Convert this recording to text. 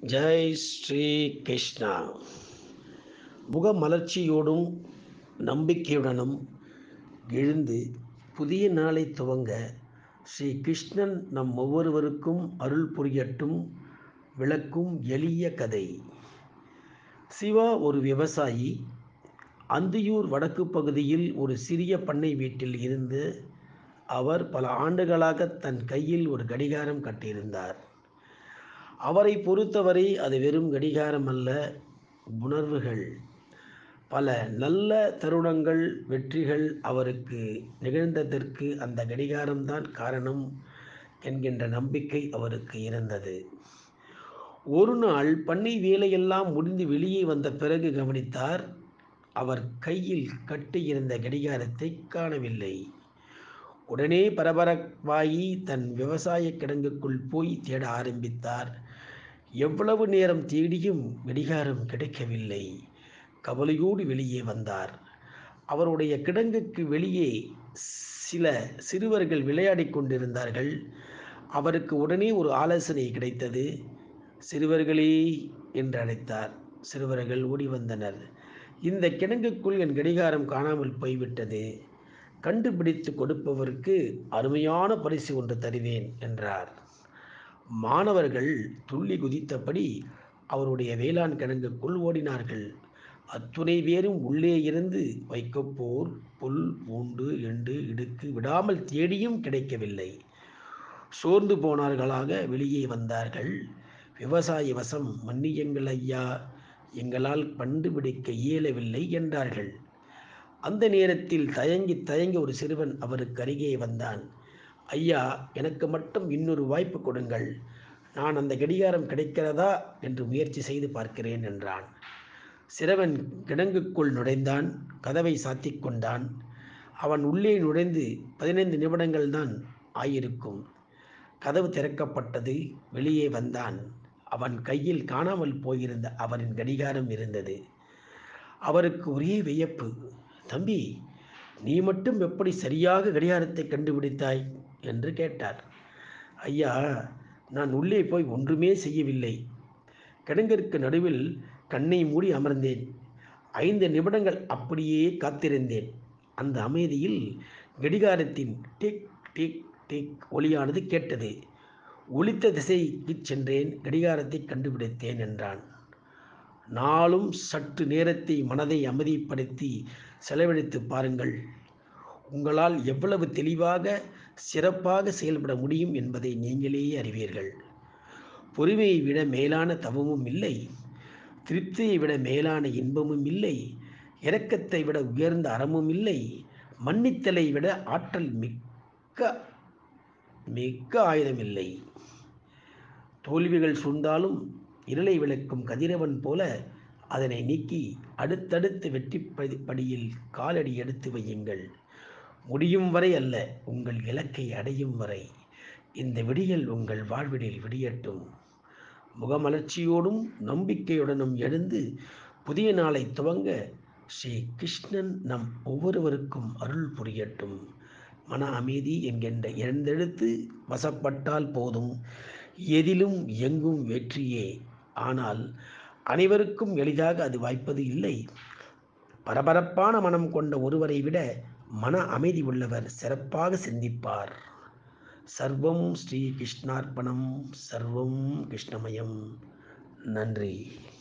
ஜெய் ஸ்ரீ கிருஷ்ணா முகமலர்ச்சியோடும் நம்பிக்கையுடனும் எழுந்து புதிய நாளை துவங்க ஸ்ரீ கிருஷ்ணன் நம் ஒவ்வொருவருக்கும் அருள் புரியட்டும் விளக்கும் எளிய கதை சிவா ஒரு விவசாயி அந்தியூர் வடக்கு பகுதியில் ஒரு சிறிய பண்ணை வீட்டில் இருந்து அவர் பல ஆண்டுகளாக தன் கையில் ஒரு கடிகாரம் கட்டியிருந்தார் அவரை பொறுத்தவரை அது வெறும் கடிகாரம் அல்ல உணர்வுகள் பல நல்ல தருணங்கள் வெற்றிகள் அவருக்கு நிகழ்ந்ததற்கு அந்த கடிகாரம்தான் காரணம் என்கின்ற நம்பிக்கை அவருக்கு இருந்தது ஒரு நாள் பண்ணை வேலையெல்லாம் முடிந்து வெளியே வந்த பிறகு கவனித்தார் அவர் கையில் கட்டியிருந்த கடிகாரத்தை காணவில்லை உடனே பரபரப்பாகி தன் விவசாய கிடங்குக்குள் போய் தேட ஆரம்பித்தார் எவ்வளவு நேரம் தேடியும் கடிகாரம் கிடைக்கவில்லை கவலையோடு வெளியே வந்தார் அவருடைய கிடங்குக்கு வெளியே சில சிறுவர்கள் விளையாடி கொண்டிருந்தார்கள் அவருக்கு உடனே ஒரு ஆலோசனை கிடைத்தது சிறுவர்களே என்று அழைத்தார் சிறுவர்கள் ஓடி வந்தனர் இந்த கிடங்குக்குள் என் கடிகாரம் காணாமல் போய்விட்டது கண்டுபிடித்து கொடுப்பவருக்கு அருமையான பரிசு ஒன்று தருவேன் என்றார் மாணவர்கள் துள்ளி குதித்தபடி அவருடைய வேளாண் கிடங்குக்குள் ஓடினார்கள் அத்துணை பேரும் உள்ளே இருந்து வைக்கப்போர் புல் பூண்டு எண்டு இடுக்கு விடாமல் தேடியும் கிடைக்கவில்லை சோர்ந்து போனார்களாக வெளியே வந்தார்கள் விவசாய வசம் மன்னியங்கள் ஐயா எங்களால் கண்டுபிடிக்க இயலவில்லை என்றார்கள் அந்த நேரத்தில் தயங்கி தயங்கி ஒரு சிறுவன் அவருக்கு அருகே வந்தான் ஐயா எனக்கு மட்டும் இன்னொரு வாய்ப்பு கொடுங்கள் நான் அந்த கடிகாரம் கிடைக்கிறதா என்று முயற்சி செய்து பார்க்கிறேன் என்றான் சிறுவன் கிடங்குக்குள் நுழைந்தான் கதவை சாத்திக் கொண்டான் அவன் உள்ளே நுழைந்து பதினைந்து நிமிடங்கள் தான் ஆயிருக்கும் கதவு திறக்கப்பட்டது வெளியே வந்தான் அவன் கையில் காணாமல் போயிருந்த அவனின் கடிகாரம் இருந்தது அவருக்கு ஒரே வியப்பு தம்பி நீ மட்டும் எப்படி சரியாக கடிகாரத்தை கண்டுபிடித்தாய் என்று கேட்டார் ஐயா நான் உள்ளே போய் ஒன்றுமே செய்யவில்லை கிடங்கிற்கு நடுவில் கண்ணை மூடி அமர்ந்தேன் ஐந்து நிமிடங்கள் அப்படியே காத்திருந்தேன் அந்த அமைதியில் கடிகாரத்தின் டிக் டிக் டிக் ஒளியானது கேட்டது ஒளித்த திசைக்கு சென்றேன் கடிகாரத்தை கண்டுபிடித்தேன் என்றான் நாளும் சற்று நேரத்தை மனதை அமைதிப்படுத்தி செலவழித்து பாருங்கள் உங்களால் எவ்வளவு தெளிவாக சிறப்பாக செயல்பட முடியும் என்பதை நீங்களே அறிவீர்கள் பொறுமையை விட மேலான தவமும் இல்லை திருப்தியை விட மேலான இன்பமும் இல்லை இரக்கத்தை விட உயர்ந்த அறமும் இல்லை மன்னித்தலை விட ஆற்றல் மிக்க மிக்க ஆயுதமில்லை தோல்விகள் சூழ்ந்தாலும் இருளை விளக்கும் கதிரவன் போல அதனை நீக்கி அடுத்தடுத்து வெற்றி படியில் காலடி எடுத்து வையுங்கள் முடியும் வரை அல்ல உங்கள் இலக்கை அடையும் வரை இந்த விடியல் உங்கள் வாழ்விடில் விடியட்டும் முகமலர்ச்சியோடும் நம்பிக்கையுடனும் எழுந்து புதிய நாளை துவங்க ஸ்ரீ கிருஷ்ணன் நம் ஒவ்வொருவருக்கும் அருள் புரியட்டும் மன அமைதி என்கின்ற இரண்டெழுத்து வசப்பட்டால் போதும் எதிலும் எங்கும் வெற்றியே ஆனால் அனைவருக்கும் எளிதாக அது வாய்ப்பது இல்லை பரபரப்பான மனம் கொண்ட ஒருவரை விட மன அமைதி உள்ளவர் சிறப்பாக சிந்திப்பார் சர்வம் ஸ்ரீ கிருஷ்ணார்ப்பணம் சர்வம் கிருஷ்ணமயம் நன்றி